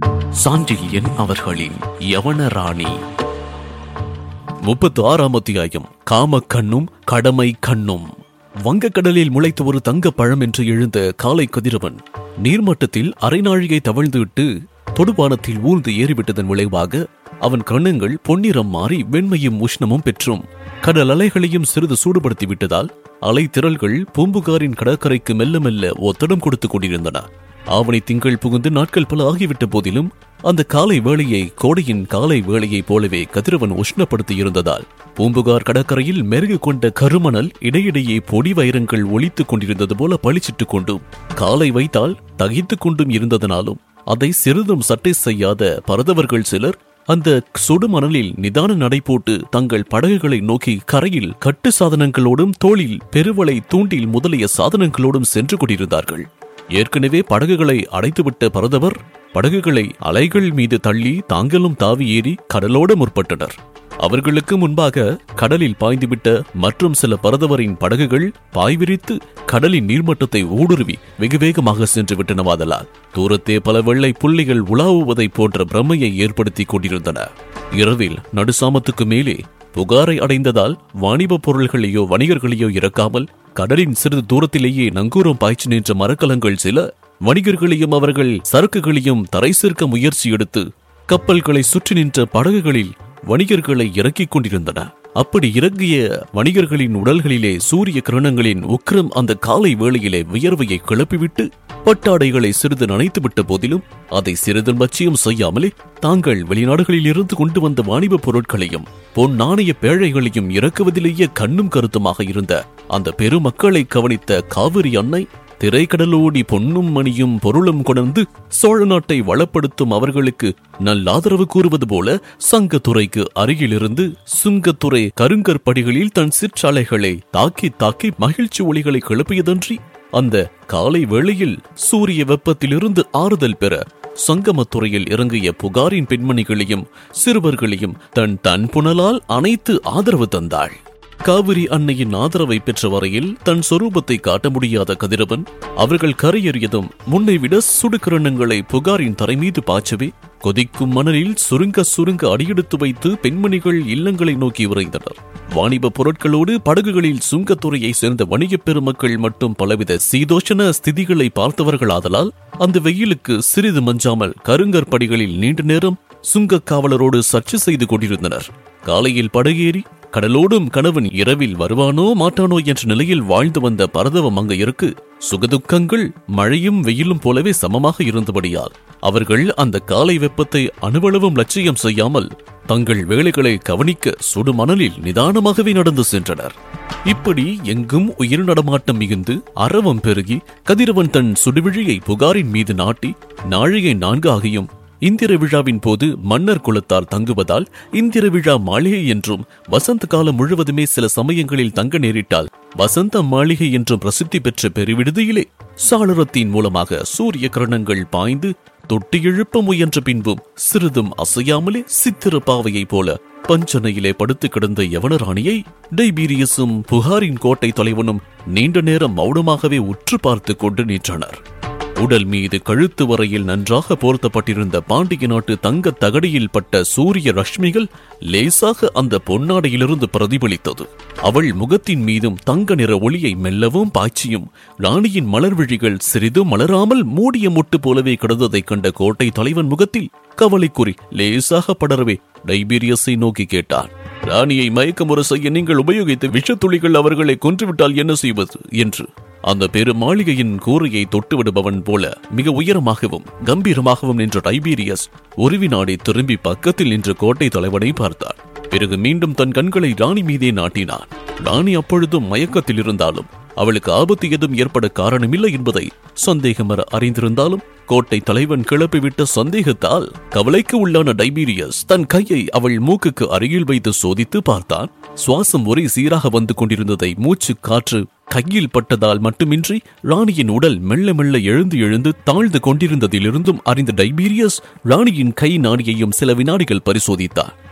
சாண்டில்யன் அவர்களின் யவன ராணி முப்பத்து ஆறாம் அத்தியாயம் காம கண்ணும் கடமை கண்ணும் வங்கக்கடலில் முளைத்த ஒரு தங்க பழம் என்று எழுந்த காலை கதிரவன் நீர்மட்டத்தில் அரைநாழிகை தவழ்ந்துவிட்டு தொடுபானத்தில் ஊர்ந்து ஏறிவிட்டதன் விளைவாக அவன் கண்ணங்கள் பொன்னிறம் மாறி வெண்மையும் உஷ்ணமும் பெற்றும் கடல் அலைகளையும் சிறிது சூடுபடுத்தி விட்டதால் அலை திரள்கள் பூம்புகாரின் கடற்கரைக்கு மெல்ல மெல்ல ஒத்தடம் கொடுத்துக் கொண்டிருந்தன ஆவணி திங்கள் புகுந்து நாட்கள் பல ஆகிவிட்ட போதிலும் அந்த காலை வேளையை கோடையின் காலை வேளையைப் போலவே கதிரவன் உஷ்ணப்படுத்தி இருந்ததால் பூம்புகார் கடற்கரையில் மெருகு கொண்ட கருமணல் இடையிடையே பொடி வைரங்கள் ஒலித்துக் கொண்டிருந்தது போல பளிச்சிட்டுக் கொண்டும் காலை வைத்தால் தகித்துக் கொண்டும் இருந்ததனாலும் அதை சிறிதும் சட்டை செய்யாத பரதவர்கள் சிலர் அந்த சுடுமணலில் நிதான நடை போட்டு தங்கள் படகுகளை நோக்கி கரையில் கட்டு சாதனங்களோடும் தோளில் பெருவளை தூண்டில் முதலிய சாதனங்களோடும் சென்று கொண்டிருந்தார்கள் ஏற்கனவே படகுகளை அடைத்துவிட்ட பரதவர் படகுகளை அலைகள் மீது தள்ளி தாங்களும் தாவி ஏறி கடலோடு முற்பட்டனர் அவர்களுக்கு முன்பாக கடலில் பாய்ந்துவிட்ட மற்றும் சில பரதவரின் படகுகள் பாய்விரித்து கடலின் நீர்மட்டத்தை ஊடுருவி வெகு வேகமாக சென்று விட்டனவாதலால் தூரத்தே பல வெள்ளை புள்ளிகள் உலாவுவதைப் போன்ற பிரமையை ஏற்படுத்திக் கொண்டிருந்தன இரவில் நடுசாமத்துக்கு மேலே புகாரை அடைந்ததால் வாணிப பொருள்களையோ வணிகர்களையோ இறக்காமல் கடலின் சிறிது தூரத்திலேயே நங்கூரம் பாய்ச்சி நின்ற மரக்கலங்கள் சில வணிகர்களையும் அவர்கள் சரக்குகளையும் தரை சேர்க்க முயற்சி எடுத்து கப்பல்களை சுற்றி நின்ற படகுகளில் வணிகர்களை இறக்கிக் கொண்டிருந்தன அப்படி இறங்கிய வணிகர்களின் உடல்களிலே சூரிய கிரணங்களின் உக்கிரம் அந்த காலை வேளையிலே வியர்வையை கிளப்பிவிட்டு பட்டாடைகளை சிறிது நனைத்துவிட்ட போதிலும் அதை சிறிது பட்சியம் செய்யாமலே தாங்கள் வெளிநாடுகளில் இருந்து கொண்டு வந்த வாணிப பொருட்களையும் பொன் நாணய பேழைகளையும் இறக்குவதிலேயே கண்ணும் கருத்துமாக இருந்த அந்த பெருமக்களை கவனித்த காவிரி அன்னை திரைக்கடலோடி பொன்னும் மணியும் பொருளும் கொணர்ந்து சோழ நாட்டை வளப்படுத்தும் அவர்களுக்கு நல்லாதரவு கூறுவது போல சங்கத்துறைக்கு அருகிலிருந்து சுங்கத்துறை கருங்கற்படிகளில் தன் சிற்சாலைகளை தாக்கி தாக்கி மகிழ்ச்சி ஒளிகளை கிளப்பியதன்றி அந்த காலை வேளையில் சூரிய வெப்பத்திலிருந்து ஆறுதல் பெற சங்கமத்துறையில் இறங்கிய புகாரின் பெண்மணிகளையும் சிறுவர்களையும் தன் தன் புனலால் அனைத்து ஆதரவு தந்தாள் காவிரி அன்னையின் ஆதரவை பெற்ற வரையில் தன் சொரூபத்தை காட்ட முடியாத கதிரவன் அவர்கள் கரையேறியதும் முன்னை விட சுடுகிரணங்களை புகாரின் தரை மீது பாய்ச்சவே கொதிக்கும் மணலில் சுருங்க சுருங்க அடியெடுத்து வைத்து பெண்மணிகள் இல்லங்களை நோக்கி விரைந்தனர் வாணிப பொருட்களோடு படகுகளில் சுங்கத்துறையை சேர்ந்த வணிகப் பெருமக்கள் மட்டும் பலவித சீதோஷண ஸ்திதிகளை பார்த்தவர்களாதலால் அந்த வெயிலுக்கு சிறிது மஞ்சாமல் கருங்கற்படிகளில் நீண்ட நேரம் சுங்கக் காவலரோடு சர்ச்சை செய்து கொண்டிருந்தனர் காலையில் படகேறி கடலோடும் கணவன் இரவில் வருவானோ மாட்டானோ என்ற நிலையில் வாழ்ந்து வந்த பரதவ மங்கையருக்கு சுகதுக்கங்கள் மழையும் வெயிலும் போலவே சமமாக இருந்தபடியால் அவர்கள் அந்த காலை வெப்பத்தை அணுவளவும் லட்சியம் செய்யாமல் தங்கள் வேலைகளை கவனிக்க சுடுமணலில் நிதானமாகவே நடந்து சென்றனர் இப்படி எங்கும் உயிர் நடமாட்டம் மிகுந்து அரவம் பெருகி கதிரவன் தன் சுடுவிழியை புகாரின் மீது நாட்டி நாழிகை நான்கு ஆகியும் இந்திர விழாவின் போது மன்னர் குலத்தார் தங்குவதால் இந்திர விழா மாளிகை என்றும் வசந்த காலம் முழுவதுமே சில சமயங்களில் தங்க நேரிட்டால் வசந்த மாளிகை என்றும் பிரசித்தி பெற்ற பெருவிடுதியிலே சாளரத்தின் மூலமாக சூரிய கிரணங்கள் பாய்ந்து தொட்டி எழுப்ப முயன்ற பின்பும் சிறிதும் அசையாமலே சித்திர பாவையைப் போல பஞ்சனையிலே படுத்து கிடந்த யவனராணியை டைபீரியஸும் புகாரின் கோட்டை தலைவனும் நீண்ட நேரம் மௌனமாகவே உற்று பார்த்து கொண்டு நின்றனர் உடல் மீது கழுத்து வரையில் நன்றாக போர்த்தப்பட்டிருந்த பாண்டிய நாட்டு தங்க தகடியில் பட்ட சூரிய ரஷ்மிகள் லேசாக அந்த பொன்னாடையிலிருந்து பிரதிபலித்தது அவள் முகத்தின் மீதும் தங்க நிற ஒளியை மெல்லவும் பாய்ச்சியும் ராணியின் மலர்விழிகள் சிறிதும் மலராமல் மூடிய முட்டு போலவே கிடந்ததைக் கண்ட கோட்டை தலைவன் முகத்தில் கவலைக்குறி லேசாக படரவே டைபீரியஸை நோக்கி கேட்டார் ராணியை மயக்கமுற செய்ய நீங்கள் உபயோகித்த விஷத்துளிகள் அவர்களை கொன்றுவிட்டால் என்ன செய்வது என்று அந்த பெரு மாளிகையின் கூரையை தொட்டு விடுபவன் போல மிக உயரமாகவும் கம்பீரமாகவும் நின்ற டைபீரியஸ் ஒரு வினாடி திரும்பி பக்கத்தில் நின்ற கோட்டை தலைவனை பார்த்தார் பிறகு மீண்டும் தன் கண்களை ராணி மீதே நாட்டினான் ராணி அப்பொழுதும் மயக்கத்தில் இருந்தாலும் அவளுக்கு ஆபத்து எதுவும் ஏற்பட காரணமில்லை என்பதை சந்தேகமர அறிந்திருந்தாலும் கோட்டை தலைவன் கிளப்பிவிட்ட சந்தேகத்தால் கவலைக்கு உள்ளான டைபீரியஸ் தன் கையை அவள் மூக்குக்கு அருகில் வைத்து சோதித்து பார்த்தான் சுவாசம் ஒரே சீராக வந்து கொண்டிருந்ததை மூச்சு காற்று கையில் பட்டதால் மட்டுமின்றி ராணியின் உடல் மெல்ல மெல்ல எழுந்து எழுந்து தாழ்ந்து கொண்டிருந்ததிலிருந்தும் அறிந்த டைபீரியஸ் ராணியின் கை நாடியையும் சில வினாடிகள் பரிசோதித்தார்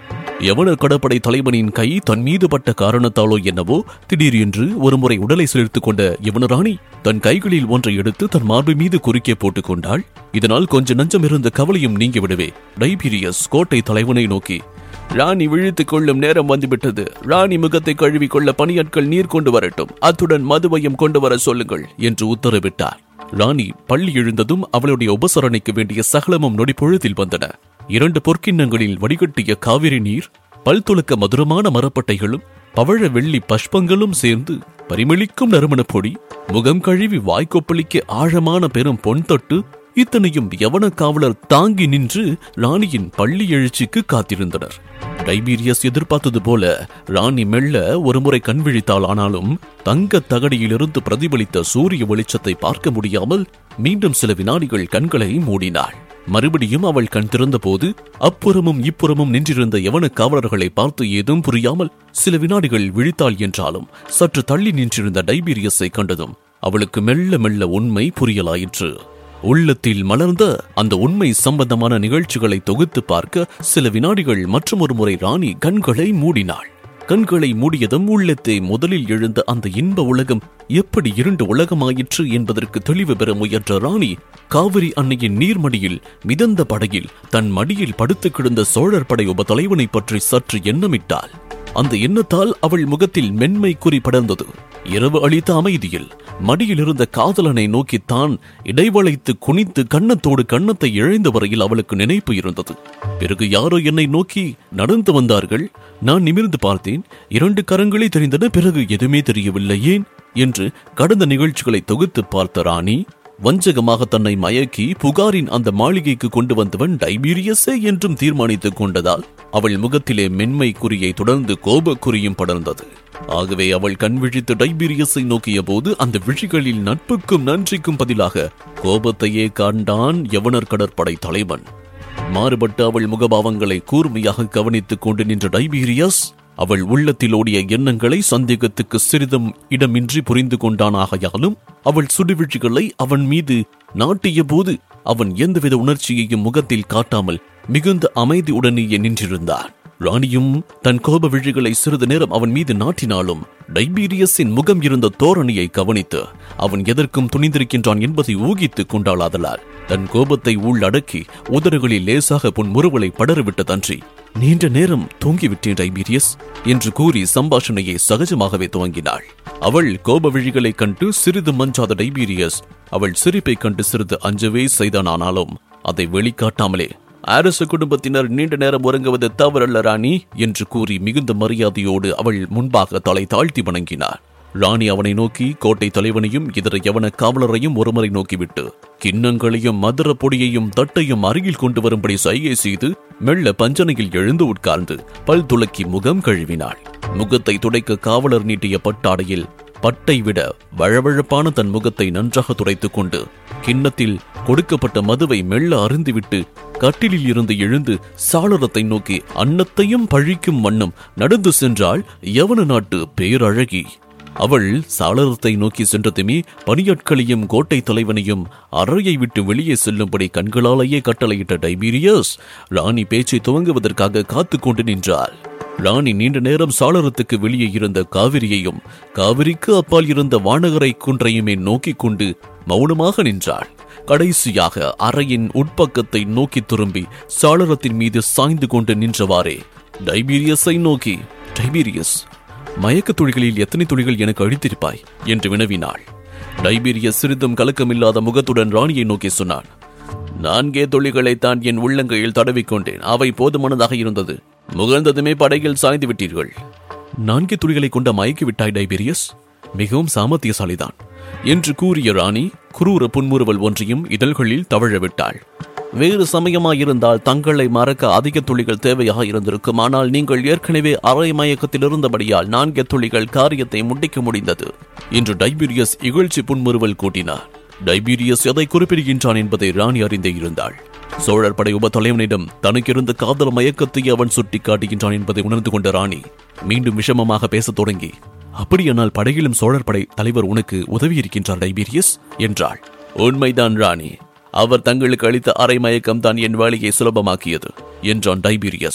யவனர் கடற்படை தலைவனின் கை தன் மீது பட்ட காரணத்தாலோ என்னவோ திடீரென்று ஒருமுறை உடலை சிலிர்த்துக் கொண்ட யவனராணி தன் கைகளில் ஒன்றை எடுத்து தன் மார்பு மீது குறுக்கே போட்டுக் கொண்டாள் இதனால் கொஞ்ச நஞ்சம் இருந்த கவலையும் நீங்கிவிடவே டைபீரியஸ் கோட்டை தலைவனை நோக்கி ராணி விழித்துக் கொள்ளும் நேரம் வந்துவிட்டது ராணி முகத்தை கழுவி கொள்ள பணியாட்கள் நீர் கொண்டு வரட்டும் அத்துடன் மதுவையும் கொண்டு வர சொல்லுங்கள் என்று உத்தரவிட்டார் ராணி பள்ளி எழுந்ததும் அவளுடைய உபசரணைக்கு வேண்டிய சகலமும் நொடி பொழுதில் வந்தன இரண்டு பொற்கிண்ணங்களில் வடிகட்டிய காவிரி நீர் பல்துலக்க மதுரமான மரப்பட்டைகளும் பவழ வெள்ளி பஷ்பங்களும் சேர்ந்து பரிமளிக்கும் நறுமணப் பொடி முகம் கழுவி வாய்க்கொப்பளிக்க ஆழமான பெரும் பொன் தொட்டு இத்தனையும் யவன காவலர் தாங்கி நின்று ராணியின் பள்ளி எழுச்சிக்கு காத்திருந்தனர் டைபீரியஸ் எதிர்பார்த்தது போல ராணி மெல்ல ஒருமுறை கண் விழித்தாள் ஆனாலும் தங்கத் தகடியிலிருந்து பிரதிபலித்த சூரிய வெளிச்சத்தை பார்க்க முடியாமல் மீண்டும் சில வினாடிகள் கண்களை மூடினாள் மறுபடியும் அவள் கண் திறந்தபோது அப்புறமும் இப்புறமும் நின்றிருந்த யவன காவலர்களை பார்த்து ஏதும் புரியாமல் சில வினாடிகள் விழித்தாள் என்றாலும் சற்று தள்ளி நின்றிருந்த டைபீரியஸை கண்டதும் அவளுக்கு மெல்ல மெல்ல உண்மை புரியலாயிற்று உள்ளத்தில் மலர்ந்த அந்த உண்மை சம்பந்தமான நிகழ்ச்சிகளை தொகுத்து பார்க்க சில வினாடிகள் மற்றொரு முறை ராணி கண்களை மூடினாள் கண்களை மூடியதும் உள்ளத்தை முதலில் எழுந்த அந்த இன்ப உலகம் எப்படி இரண்டு உலகமாயிற்று என்பதற்கு தெளிவு பெற முயன்ற ராணி காவிரி அன்னையின் நீர்மடியில் மிதந்த படகில் தன் மடியில் படுத்து கிடந்த சோழர் படை உப தலைவனை பற்றி சற்று எண்ணமிட்டாள் அந்த எண்ணத்தால் அவள் முகத்தில் மென்மை குறி படர்ந்தது இரவு அளித்த அமைதியில் மடியில் இருந்த காதலனை நோக்கி தான் இடைவளைத்து குனித்து கன்னத்தோடு கன்னத்தை இழைந்த வரையில் அவளுக்கு நினைப்பு இருந்தது பிறகு யாரோ என்னை நோக்கி நடந்து வந்தார்கள் நான் நிமிர்ந்து பார்த்தேன் இரண்டு கரங்களே தெரிந்தன பிறகு எதுவுமே தெரியவில்லை ஏன் என்று கடந்த நிகழ்ச்சிகளை தொகுத்து பார்த்த ராணி வஞ்சகமாக தன்னை மயக்கி புகாரின் அந்த மாளிகைக்கு கொண்டு வந்தவன் டைபீரியஸே என்றும் தீர்மானித்துக் கொண்டதால் அவள் முகத்திலே மென்மை குறியை தொடர்ந்து கோபக் குறியும் படர்ந்தது ஆகவே அவள் கண் விழித்து டைபீரியஸை நோக்கிய போது அந்த விழிகளில் நட்புக்கும் நன்றிக்கும் பதிலாக கோபத்தையே காண்டான் யவனர் கடற்படை தலைவன் மாறுபட்ட அவள் முகபாவங்களை கூர்மையாக கவனித்துக் கொண்டு நின்ற டைபீரியஸ் அவள் உள்ளத்தில் ஓடிய எண்ணங்களை சந்தேகத்துக்கு சிறிதும் இடமின்றி புரிந்து கொண்டானாகையாலும் அவள் சுடுவிழிகளை அவன் மீது நாட்டிய போது அவன் எந்தவித உணர்ச்சியையும் முகத்தில் காட்டாமல் மிகுந்த அமைதியுடனேயே நின்றிருந்தான் ராணியும் தன் கோப விழிகளை சிறிது நேரம் அவன் மீது நாட்டினாலும் டைபீரியஸின் முகம் இருந்த தோரணையை கவனித்து அவன் எதற்கும் துணிந்திருக்கின்றான் என்பதை ஊகித்துக் கொண்டாளாதலால் தன் கோபத்தை உள்ளடக்கி உதடுகளில் லேசாக புன் முறுவலை படரவிட்டதன்றி நீண்ட நேரம் தூங்கிவிட்டேன் டைபீரியஸ் என்று கூறி சம்பாஷணையை சகஜமாகவே துவங்கினாள் அவள் கோப விழிகளைக் கண்டு சிறிது மஞ்சாத டைபீரியஸ் அவள் சிரிப்பைக் கண்டு சிறிது அஞ்சவே செய்தானானாலும் அதை வெளிக்காட்டாமலே அரச குடும்பத்தினர் நீண்ட நேரம் உறங்குவது தவறல்ல ராணி என்று கூறி மிகுந்த மரியாதையோடு அவள் முன்பாக தலை தாழ்த்தி வணங்கினார் ராணி அவனை நோக்கி கோட்டை தலைவனையும் இதர யவன காவலரையும் ஒருமுறை நோக்கிவிட்டு கிண்ணங்களையும் மதுர பொடியையும் தட்டையும் அருகில் கொண்டு வரும்படி சைகை செய்து மெல்ல பஞ்சனையில் எழுந்து உட்கார்ந்து பல் துளக்கி முகம் கழுவினாள் முகத்தை துடைக்க காவலர் நீட்டிய பட்டாடையில் பட்டை விட வழவழப்பான தன் முகத்தை நன்றாக துடைத்துக் கொண்டு கிண்ணத்தில் கொடுக்கப்பட்ட மதுவை மெல்ல அருந்திவிட்டு கட்டிலில் இருந்து எழுந்து சாளரத்தை நோக்கி அன்னத்தையும் பழிக்கும் வண்ணம் நடந்து சென்றாள் யவன நாட்டு பேரழகி அவள் சாளரத்தை நோக்கி சென்றதுமே பணியாட்களையும் கோட்டை தலைவனையும் அறையை விட்டு வெளியே செல்லும்படி கண்களாலேயே கட்டளையிட்ட டைபீரியஸ் ராணி பேச்சை துவங்குவதற்காக காத்து கொண்டு நின்றாள் ராணி நீண்ட நேரம் சாளரத்துக்கு வெளியே இருந்த காவிரியையும் காவிரிக்கு அப்பால் இருந்த வானகரை குன்றையுமே நோக்கிக் கொண்டு மௌனமாக நின்றாள் கடைசியாக அறையின் உட்பக்கத்தை நோக்கி திரும்பி சாளரத்தின் மீது சாய்ந்து கொண்டு நின்றவாறே டைபீரியஸை நோக்கி டைபீரியஸ் மயக்கத் துளிகளில் எத்தனை துளிகள் எனக்கு அழித்திருப்பாய் என்று வினவினாள் டைபீரியஸ் சிறிதும் கலக்கமில்லாத முகத்துடன் ராணியை நோக்கி சொன்னான் நான்கே துளிகளை தான் என் உள்ளங்கையில் தடவிக்கொண்டேன் அவை போதுமானதாக இருந்தது முகழ்ந்ததுமே படையில் சாய்ந்து விட்டீர்கள் நான்கு துளிகளை கொண்ட மயக்கி விட்டாய் டைபீரியஸ் மிகவும் சாமர்த்தியசாலிதான் என்று கூறிய ராணி குரூர புன்முறுவல் ஒன்றையும் இதழ்களில் தவழ விட்டாள் வேறு சமயமாயிருந்தால் தங்களை மறக்க அதிக துளிகள் தேவையாக இருந்திருக்கும் ஆனால் நீங்கள் ஏற்கனவே அரை மயக்கத்தில் இருந்தபடியால் நான்கு துளிகள் காரியத்தை முடிக்க முடிந்தது என்று டைபீரியஸ் இகழ்ச்சி புன்முறுவல் கூட்டினார் டைபீரியஸ் எதை குறிப்பிடுகின்றான் என்பதை ராணி அறிந்தே இருந்தாள் சோழர் படை உப தலைவனிடம் தனக்கிருந்த காதல் மயக்கத்தை அவன் சுட்டி காட்டுகின்றான் என்பதை உணர்ந்து கொண்ட ராணி மீண்டும் விஷமமாக பேசத் தொடங்கி அப்படியானால் படையிலும் சோழர் படை தலைவர் உனக்கு உதவி இருக்கின்றார் டைபீரியஸ் என்றாள் உண்மைதான் ராணி அவர் தங்களுக்கு அளித்த அரை மயக்கம் தான் என் வேலையை சுலபமாக்கியது என்றான் டைபீரியஸ்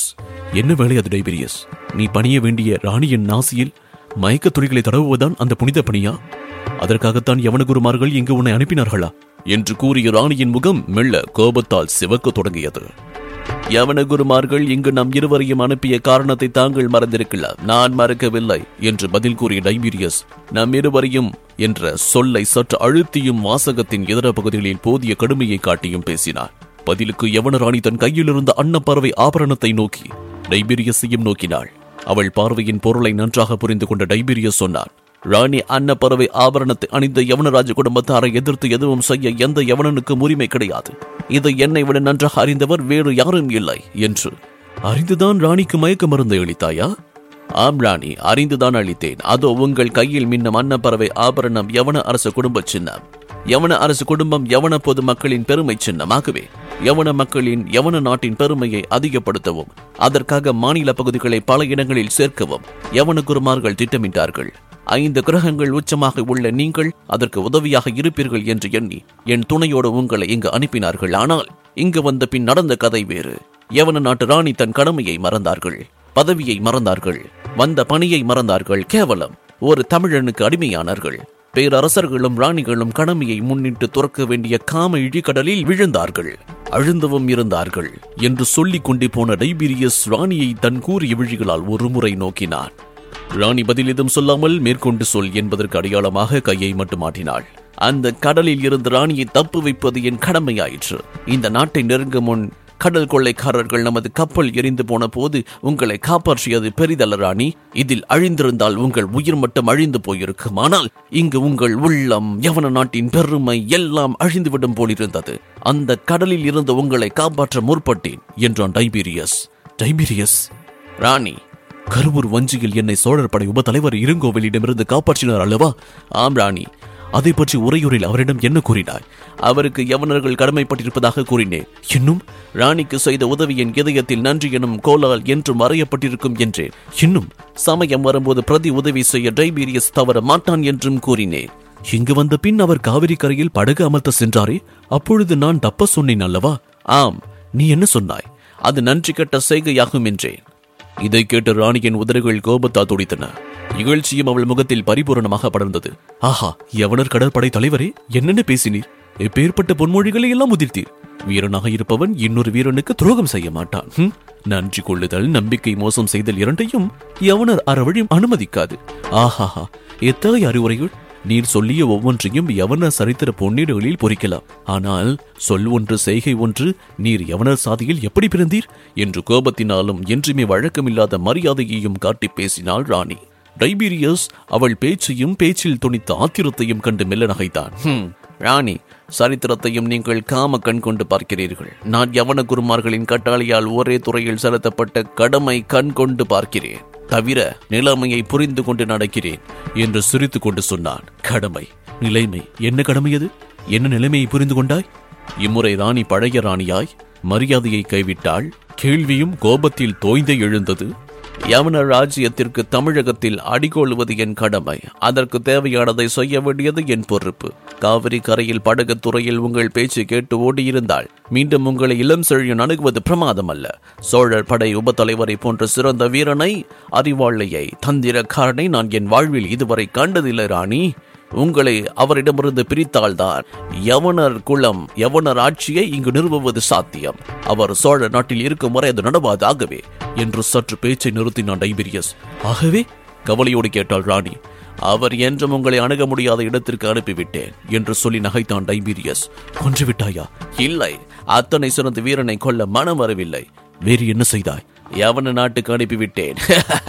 என்ன வேலை அது டைபீரியஸ் நீ பணிய வேண்டிய ராணியின் நாசியில் மயக்கத் துளிகளை தடவுவதுதான் அந்த புனித பணியா அதற்காகத்தான் யவனகுருமார்கள் இங்கு உன்னை அனுப்பினார்களா என்று கூறிய ராணியின் முகம் மெல்ல கோபத்தால் சிவக்கத் தொடங்கியது யவனகுருமார்கள் இங்கு நம் இருவரையும் அனுப்பிய காரணத்தை தாங்கள் மறந்திருக்கலாம் நான் மறக்கவில்லை என்று பதில் கூறிய டைபீரியஸ் நம் இருவரையும் என்ற சொல்லை சற்று அழுத்தியும் வாசகத்தின் இதர பகுதிகளில் போதிய கடுமையை காட்டியும் பேசினார் பதிலுக்கு யவனராணி தன் கையில் இருந்த அன்னப்பறவை ஆபரணத்தை நோக்கி டைபீரியஸையும் நோக்கினாள் அவள் பார்வையின் பொருளை நன்றாக புரிந்து கொண்ட டைபீரியஸ் சொன்னார் ராணி அன்னப்பறவை ஆபரணத்தை அணிந்த யவனராஜ குடும்பத்தாரை எதிர்த்து எதுவும் செய்ய எந்த யவனனுக்கும் உரிமை கிடையாது இதை என்னை விட நன்றாக அறிந்தவர் வேறு யாரும் இல்லை என்று அறிந்துதான் ராணிக்கு மயக்க மருந்து அளித்தாயா ஆம் ராணி அறிந்துதான் அளித்தேன் அதோ உங்கள் கையில் மின்னும் அன்னப்பறவை ஆபரணம் யவன அரச குடும்ப சின்னம் யவன அரசு குடும்பம் யவன பொது மக்களின் பெருமை சின்னமாகவே யவன மக்களின் யவன நாட்டின் பெருமையை அதிகப்படுத்தவும் அதற்காக மாநில பகுதிகளை பல இடங்களில் சேர்க்கவும் யவன குருமார்கள் திட்டமிட்டார்கள் ஐந்து கிரகங்கள் உச்சமாக உள்ள நீங்கள் அதற்கு உதவியாக இருப்பீர்கள் என்று எண்ணி என் துணையோடு உங்களை இங்கு அனுப்பினார்கள் ஆனால் இங்கு வந்த பின் நடந்த கதை வேறு யவன நாட்டு ராணி தன் கடமையை மறந்தார்கள் பதவியை மறந்தார்கள் வந்த பணியை மறந்தார்கள் கேவலம் ஒரு தமிழனுக்கு அடிமையானார்கள் பேரரசர்களும் ராணிகளும் கடமையை முன்னிட்டு துறக்க வேண்டிய காம இழிகடலில் விழுந்தார்கள் அழுந்தவும் இருந்தார்கள் என்று சொல்லிக் கொண்டே போன டைபீரியஸ் ராணியை தன் கூறிய விழிகளால் ஒருமுறை நோக்கினான் ராணி பதில் எதுவும் சொல்லாமல் மேற்கொண்டு சொல் என்பதற்கு அடையாளமாக கையை மட்டும் ஆட்டினாள் அந்த கடலில் இருந்து ராணியை தப்பு வைப்பது என் கடமையாயிற்று இந்த நாட்டை நெருங்கும் முன் கடல் கொள்ளைக்காரர்கள் நமது கப்பல் எரிந்து போன போது உங்களை காப்பாற்றியது பெரிதல்ல ராணி இதில் அழிந்திருந்தால் உங்கள் உயிர் மட்டும் அழிந்து போயிருக்கும் ஆனால் இங்கு உங்கள் உள்ளம் யவன நாட்டின் பெருமை எல்லாம் அழிந்துவிடும் போலிருந்தது அந்த கடலில் இருந்து உங்களை காப்பாற்ற முற்பட்டேன் என்றான் டைபீரியஸ் டைபீரியஸ் ராணி கருவூர் வஞ்சியில் என்னை சோழர் படை உப தலைவர் இருங்கோவிலிடமிருந்து காப்பாற்றினார் அல்லவா ஆம் ராணி அதை பற்றி உரையுரையில் அவரிடம் என்ன கூறினாய் அவருக்கு யவனர்கள் கடமைப்பட்டிருப்பதாக கூறினேன் இன்னும் ராணிக்கு செய்த உதவியின் இதயத்தில் நன்றி எனும் கோலால் என்றும் மறையப்பட்டிருக்கும் என்றேன் இன்னும் சமயம் வரும்போது பிரதி உதவி செய்ய டைபீரியஸ் தவற மாட்டான் என்றும் கூறினேன் இங்கு வந்த பின் அவர் காவிரி கரையில் படகு அமர்த்த சென்றாரே அப்பொழுது நான் தப்ப சொன்னேன் அல்லவா ஆம் நீ என்ன சொன்னாய் அது நன்றி கெட்ட செய்கையாகும் என்றேன் இதை கேட்ட ராணியின் உதடுகள் கோபத்தால் துடித்தன இகழ்ச்சியும் அவள் முகத்தில் பரிபூரணமாக படர்ந்தது ஆஹா யவனர் கடற்படை தலைவரே என்னென்ன பேசினீர் எப்பேற்பட்ட பொன்மொழிகளை எல்லாம் உதிர்த்தீர் வீரனாக இருப்பவன் இன்னொரு வீரனுக்கு துரோகம் செய்ய மாட்டான் ஹம்? நன்றி கொள்ளுதல் நம்பிக்கை மோசம் செய்தல் இரண்டையும் யவனர் அறவழியும் அனுமதிக்காது ஆஹாஹா எத்தகைய அறிவுரைகள் நீர் சொல்லிய ஒவ்வொன்றையும் யவன சரித்திர பொன்னீடுகளில் பொறிக்கலாம் ஆனால் சொல் ஒன்று செய்கை ஒன்று நீர் யவனர் சாதியில் எப்படி பிறந்தீர் என்று கோபத்தினாலும் என்றுமே வழக்கமில்லாத மரியாதையையும் காட்டி பேசினாள் ராணி டைபீரியஸ் அவள் பேச்சையும் பேச்சில் துணித்த ஆத்திரத்தையும் கண்டு மெல்ல நகைத்தான் "ஹும், ராணி சரித்திரத்தையும் நீங்கள் காம கண் கொண்டு பார்க்கிறீர்கள் நான் யவன குருமார்களின் கட்டாளியால் ஒரே துறையில் செலுத்தப்பட்ட கடமை கண் கொண்டு பார்க்கிறேன் தவிர நிலைமையை புரிந்து கொண்டு நடக்கிறேன் என்று சிரித்துக் கொண்டு சொன்னான் கடமை நிலைமை என்ன கடமை அது என்ன நிலைமையை புரிந்து கொண்டாய் இம்முறை ராணி பழைய ராணியாய் மரியாதையை கைவிட்டாள் கேள்வியும் கோபத்தில் தோய்ந்தே எழுந்தது யவன ராஜ்யத்திற்கு தமிழகத்தில் அடிகோளுவது என் கடமை அதற்கு தேவையானதை செய்ய வேண்டியது என் பொறுப்பு காவிரி கரையில் படகுத் துறையில் உங்கள் பேச்சு கேட்டு ஓடியிருந்தால் மீண்டும் உங்களை இளம் செழியன் அணுகுவது பிரமாதம் அல்ல சோழர் படை உபத்தலைவரை போன்ற சிறந்த வீரனை அறிவாளையை தந்திரக்காரனை நான் என் வாழ்வில் இதுவரை கண்டதில்லை ராணி உங்களை அவரிடமிருந்து பிரித்தால்தான் யவனர் குலம் யவனர் ஆட்சியை இங்கு நிறுவுவது சாத்தியம் அவர் சோழ நாட்டில் இருக்கும் வரை அது நடவாது ஆகவே என்று சற்று பேச்சை நிறுத்தினான் டைபீரியஸ் ஆகவே கவலையோடு கேட்டாள் ராணி அவர் என்றும் உங்களை அணுக முடியாத இடத்திற்கு அனுப்பிவிட்டேன் என்று சொல்லி நகைத்தான் டைபீரியஸ் கொன்று விட்டாயா இல்லை அத்தனை சிறந்த வீரனை கொல்ல மனம் வரவில்லை வேறு என்ன செய்தாய் யவன நாட்டுக்கு அனுப்பிவிட்டேன்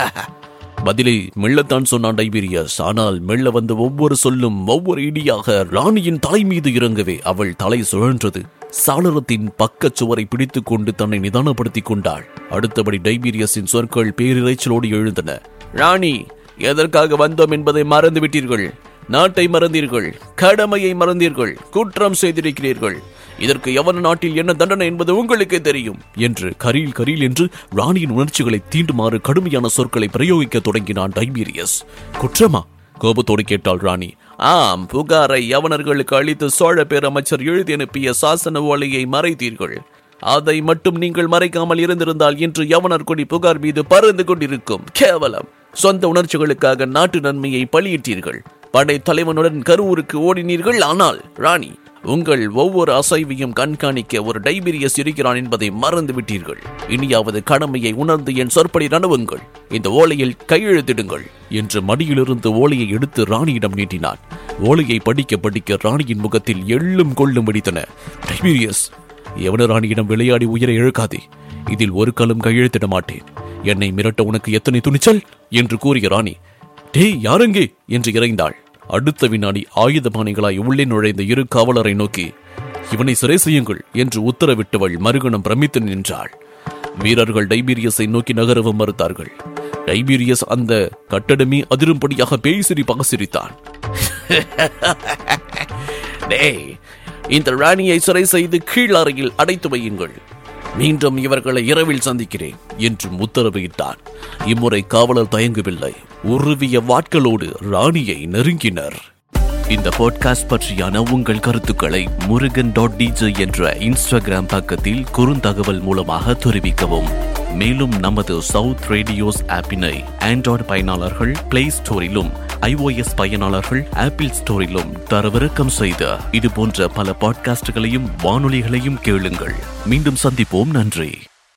பதிலை மெல்லத்தான் சொன்னான் டைபீரியஸ் ஆனால் மெல்ல வந்த ஒவ்வொரு சொல்லும் ஒவ்வொரு இடியாக ராணியின் தலை மீது இறங்கவே அவள் தலை சுழன்றது சாளரத்தின் பக்கச் சுவரை பிடித்துக் கொண்டு தன்னை நிதானப்படுத்திக் கொண்டாள் அடுத்தபடி டைபீரியஸின் சொற்கள் பேரிரைச்சலோடு எழுந்தன ராணி எதற்காக வந்தோம் என்பதை மறந்து விட்டீர்கள் நாட்டை மறந்தீர்கள் கடமையை மறந்தீர்கள் குற்றம் செய்திருக்கிறீர்கள் இதற்கு எவன நாட்டில் என்ன தண்டனை என்பது உங்களுக்கே தெரியும் என்று கரீல் கரீல் என்று ராணியின் உணர்ச்சிகளை தீண்டுமாறு கடுமையான சொற்களை பிரயோகிக்க தொடங்கினான் டைபீரியஸ் குற்றமா கோபத்தோடு கேட்டாள் ராணி ஆம் புகாரை யவனர்களுக்கு அளித்து சோழ பேரமைச்சர் எழுதி அனுப்பிய சாசன ஓலையை மறைத்தீர்கள் அதை மட்டும் நீங்கள் மறைக்காமல் இருந்திருந்தால் இன்று யவனர் கொடி புகார் மீது பறந்து கொண்டிருக்கும் கேவலம் சொந்த உணர்ச்சிகளுக்காக நாட்டு நன்மையை பலியிட்டீர்கள் படை தலைவனுடன் கரூருக்கு ஓடினீர்கள் ஆனால் ராணி உங்கள் ஒவ்வொரு அசைவையும் கண்காணிக்க ஒரு டைபீரியஸ் இருக்கிறான் என்பதை மறந்து விட்டீர்கள் இனியாவது கடமையை உணர்ந்து என் சொற்படி நடுவுங்கள் இந்த ஓலையில் கையெழுத்திடுங்கள் என்று மடியிலிருந்து ஓலையை எடுத்து ராணியிடம் நீட்டினான் ஓலையை படிக்க படிக்க ராணியின் முகத்தில் எள்ளும் கொள்ளும் வெடித்தன டைபீரியஸ் எவன ராணியிடம் விளையாடி உயிரை இழக்காதே இதில் ஒரு காலம் கையெழுத்திட மாட்டேன் என்னை மிரட்ட உனக்கு எத்தனை துணிச்சல் என்று கூறிய ராணி டேய் யாரெங்கே என்று இறைந்தாள் அடுத்த வினாடி ஆயுதபாணிகளாய் உள்ளே நுழைந்த இரு காவலரை நோக்கி இவனை சிறை செய்யுங்கள் என்று உத்தரவிட்டவள் மறுகணம் பிரமித்து நின்றாள் வீரர்கள் டைபீரியஸை நோக்கி நகரவும் மறுத்தார்கள் டைபீரியஸ் அந்த கட்டடமே அதிரும்படியாக பேய் சிரிப்பாக சிரித்தான் டேய் இந்த ராணியை சிறை செய்து கீழறையில் அடைத்து வையுங்கள் மீண்டும் இவர்களை இரவில் சந்திக்கிறேன் என்றும் உத்தரவிட்டான் இம்முறை காவலர் தயங்கவில்லை உருவிய வாட்களோடு ராணியை நெருங்கினர் இந்த பாட்காஸ்ட் பற்றியான உங்கள் கருத்துக்களை முருகன் டாட் டிஜே என்ற இன்ஸ்டாகிராம் பக்கத்தில் குறுந்தகவல் மூலமாக தெரிவிக்கவும் மேலும் நமது சவுத் ரேடியோஸ் ஆப்பினை ஆண்ட்ராய்டு பயனாளர்கள் பிளே ஸ்டோரிலும் iOS பயனாளர்கள் ஆப்பிள் ஸ்டோரிலும் தரவிறக்கம் செய்த இது போன்ற பல பாட்காஸ்டுகளையும் வானொலிகளையும் கேளுங்கள் மீண்டும் சந்திப்போம் நன்றி